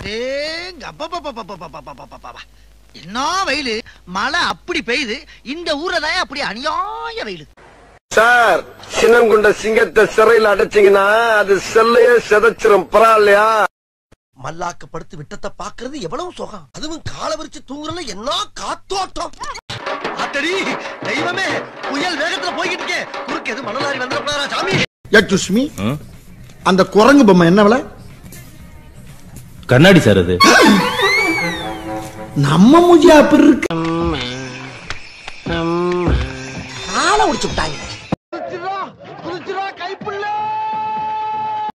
அடேங்க அப்பப்பப்பப்பப்பப்பப்பப்பப்பப்பப்பா. என்ன வெயிலு மழை அப்படி பெய்யுது இந்த ஊர்ல தான் அப்படி அநியாய வெயிலு சார் சின்னங்குண்ட சிங்கத்தை சிறையில் அடைச்சீங்கன்னா அது செல்லையே செதைச்சிரும் பரவாயில்லையா மல்லாக்க படுத்து விட்டத்தை பாக்குறது எவ்வளவு சுகம் அதுவும் கால விரிச்சு தூங்குறதுல என்ன காத்தோட்டம் ஆத்தடி தெய்வமே புயல் வேகத்துல போய்கிட்டு இருக்கே குறுக்கு எது மணலாரி வந்துடக்கூடாதா சாமி யக்ஷுஷ்மி அந்த குரங்கு பொம்மை என்ன விலை கண்ணாடி சார் அது நம்ம மூஞ்சி அப்படி இருக்கு ஆள முடிச்சு விட்டாங்க